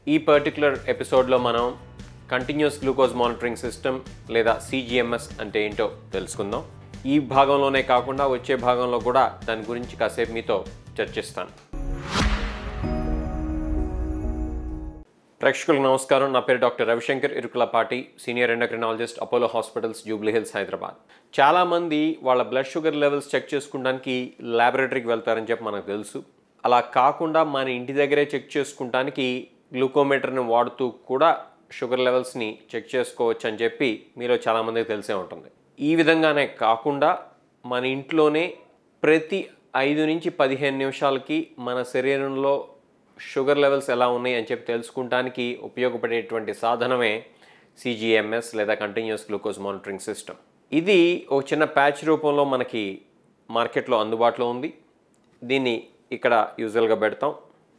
ఈ పర్టికులర్ ఎపిసోడ్లో మనం కంటిన్యూస్ గ్లూకోజ్ మానిటరింగ్ సిస్టమ్ లేదా సిజిఎంఎస్ అంటే ఏంటో తెలుసుకుందాం ఈ భాగంలోనే కాకుండా వచ్చే భాగంలో కూడా దాని గురించి కాసేపు మీతో చర్చిస్తాను ప్రేక్షకులకు నమస్కారం నా పేరు doctor Ravishankar Irukulapati senior endocrinologist Apollo hospitals Jubilee Hills Hyderabad చాలామంది వాళ్ళ బ్లడ్ షుగర్ లెవెల్స్ చెక్ చేసుకోవడానికి ల్యాబొరేటరీకి వెళ్తారని చెప్పి మనకు తెలుసు అలా కాకుండా మన ఇంటి దగ్గరే చెక్ చేసుకుంటానికి గ్లూకోమీటర్ని వాడుతూ కూడా షుగర్ లెవెల్స్ని చెక్ చేసుకోవచ్చు అని చెప్పి మీలో చాలామందికి తెలిసే ఉంటుంది ఈ విధంగానే కాకుండా మన ఇంట్లోనే ప్రతి ఐదు నుంచి పదిహేను నిమిషాలకి మన శరీరంలో షుగర్ లెవెల్స్ ఎలా ఉన్నాయి అని చెప్పి తెలుసుకుంటానికి ఉపయోగపడేటువంటి సాధనమే సిజిఎంఎస్ లేదా కంటిన్యూస్ గ్లూకోజ్ మానిటరింగ్ సిస్టమ్ ఇది ఒక చిన్న ప్యాచ్ రూపంలో మనకి మార్కెట్లో అందుబాటులో ఉంది దీన్ని ఇక్కడ యూజువల్గా పెడతాం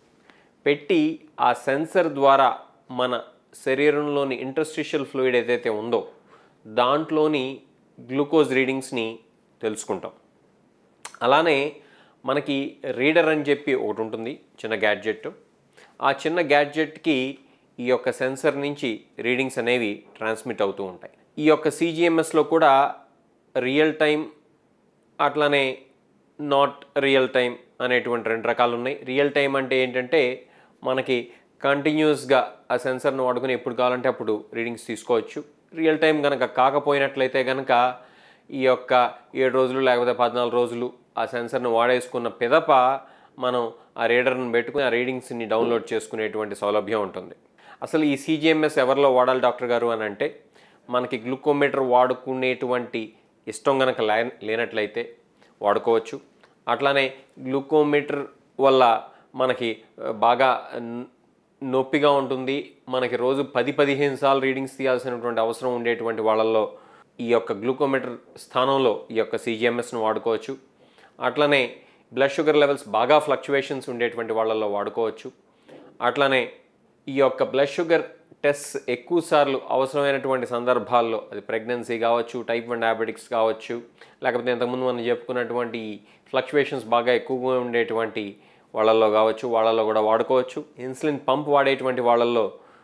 పెట్టి ఆ సెన్సర్ ద్వారా మన శరీరంలోని ఇంటర్స్టిషియల్ ఫ్లూయిడ్ ఏదైతే ఉందో దాంట్లోని గ్లూకోజ్ రీడింగ్స్ని తెలుసుకుంటాం అలానే మనకి రీడర్ అని చెప్పి ఒకటి ఉంటుంది చిన్న గ్యాడ్జెట్ ఆ చిన్న గ్యాడ్జెట్కి ఈ యొక్క సెన్సర్ నుంచి రీడింగ్స్ అనేవి ట్రాన్స్మిట్ అవుతూ ఉంటాయి ఈ యొక్క సిజిఎంఎస్లో కూడా రియల్ టైం అట్లానే నాట్ రియల్ టైం అనేటువంటి రెండు రకాలు ఉన్నాయి రియల్ టైం అంటే ఏంటంటే మనకి కంటిన్యూస్గా ఆ సెన్సర్ను వాడుకుని ఎప్పుడు కావాలంటే అప్పుడు రీడింగ్స్ తీసుకోవచ్చు రియల్ టైం కనుక కాకపోయినట్లయితే కనుక ఈ యొక్క ఏడు రోజులు లేకపోతే పద్నాలుగు రోజులు ఆ సెన్సర్ను వాడేసుకున్న పిదప మనం ఆ రీడర్ని పెట్టుకుని ఆ రీడింగ్స్ని డౌన్లోడ్ చేసుకునేటువంటి సౌలభ్యం ఉంటుంది అసలు ఈ సీజీఎంఎస్ ఎవరిలో వాడాలి డాక్టర్ గారు అని అంటే మనకి గ్లూకోమీటర్ వాడుకునేటువంటి ఇష్టం కనుక లే లేనట్లయితే వాడుకోవచ్చు అట్లానే గ్లూకోమీటర్ వల్ల మనకి ఆ, బాగా న- నొప్పిగా ఉంటుంది మనకి రోజు పది పదిహేను సార్లు రీడింగ్స్ తీయాల్సినటువంటి అవసరం ఉండేటువంటి వాళ్ళల్లో ఈ యొక్క గ్లూకోమీటర్ స్థానంలో ఈ యొక్క సిజిఎంఎస్ను వాడుకోవచ్చు అట్లనే బ్లడ్ షుగర్ లెవెల్స్ బాగా ఫ్లక్చువేషన్స్ ఉండేటువంటి వాళ్ళల్లో వాడుకోవచ్చు అట్లనే ఈ యొక్క బ్లడ్ షుగర్ టెస్ట్ ఎక్కువ సార్లు అవసరమైనటువంటి సందర్భాల్లో అది ప్రెగ్నెన్సీ కావచ్చు టైప్ వన్ డయాబెటిక్స్ కావచ్చు లేకపోతే ఇంతకుముందు మనం చెప్పుకున్నటువంటి ఫ్లక్చువేషన్స్ బాగా ఎక్కువగా ఉండేటువంటి వాళ్ళల్లో కావచ్చు వాళ్ళల్లో కూడా వాడుకోవచ్చు ఇన్సులిన్ పంప్ వాడేటువంటి వాళ్ళల్లో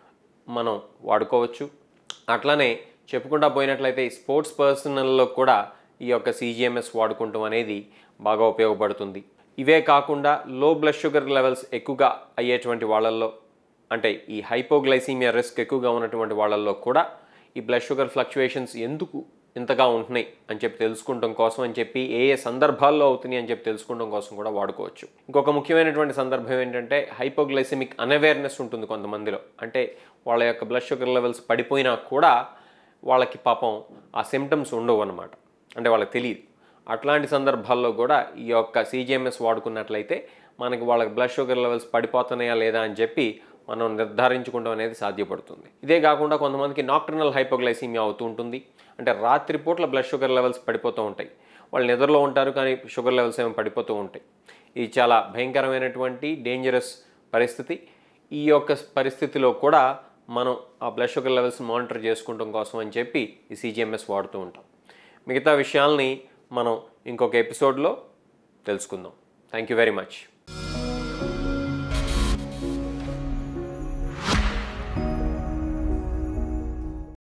మనం వాడుకోవచ్చు అట్లానే చెప్పుకుంటా పోయినట్లయితే ఈ స్పోర్ట్స్ పర్సనల్లో కూడా ఈ యొక్క సీజీఎంఎస్ వాడుకుంటాం అనేది బాగా ఉపయోగపడుతుంది ఇవే కాకుండా లో బ్లడ్ షుగర్ లెవెల్స్ ఎక్కువగా అయ్యేటువంటి వాళ్ళల్లో అంటే ఈ హైపోగ్లైసీమియా రిస్క్ ఎక్కువగా ఉన్నటువంటి వాళ్ళల్లో కూడా ఈ బ్లడ్ షుగర్ ఫ్లక్చువేషన్స్ ఎందుకు ఇంతగా ఉంటున్నాయి అని చెప్పి తెలుసుకుంటాం కోసం అని చెప్పి ఏ ఏ సందర్భాల్లో అవుతున్నాయి అని చెప్పి తెలుసుకోవడం కోసం కూడా వాడుకోవచ్చు ఇంకొక ముఖ్యమైనటువంటి సందర్భం ఏంటంటే హైపోగ్లైసెమిక్ అన్అవేర్నెస్ ఉంటుంది కొంతమందిలో అంటే వాళ్ళ యొక్క బ్లడ్ షుగర్ లెవెల్స్ పడిపోయినా కూడా వాళ్ళకి పాపం ఆ సిమ్టమ్స్ ఉండవు అనమాట అంటే వాళ్ళకి తెలియదు అట్లాంటి సందర్భాల్లో కూడా ఈ యొక్క సీజీఎంఎస్ వాడుకున్నట్లయితే మనకి వాళ్ళకి బ్లడ్ షుగర్ లెవెల్స్ పడిపోతున్నాయా లేదా అని చెప్పి మనం నిర్ధారించుకోవడం అనేది సాధ్యపడుతుంది ఇదే కాకుండా కొంతమందికి నాక్టర్నల్ హైపోగ్లైసీమియా అవుతూ ఉంటుంది అంటే రాత్రిపూట్ల బ్లడ్ షుగర్ లెవెల్స్ పడిపోతూ ఉంటాయి వాళ్ళు నిద్రలో ఉంటారు కానీ షుగర్ లెవెల్స్ ఏమో పడిపోతూ ఉంటాయి ఇది చాలా భయంకరమైనటువంటి డేంజరస్ పరిస్థితి ఈ యొక్క పరిస్థితిలో కూడా మనం ఆ బ్లడ్ షుగర్ లెవెల్స్ మానిటర్ చేసుకుంటాం కోసం అని చెప్పి ఈ సీజీఎంఎస్ వాడుతూ ఉంటాం మిగతా విషయాల్ని మనం ఇంకొక ఎపిసోడ్లో తెలుసుకుందాం థ్యాంక్ యూ వెరీ మచ్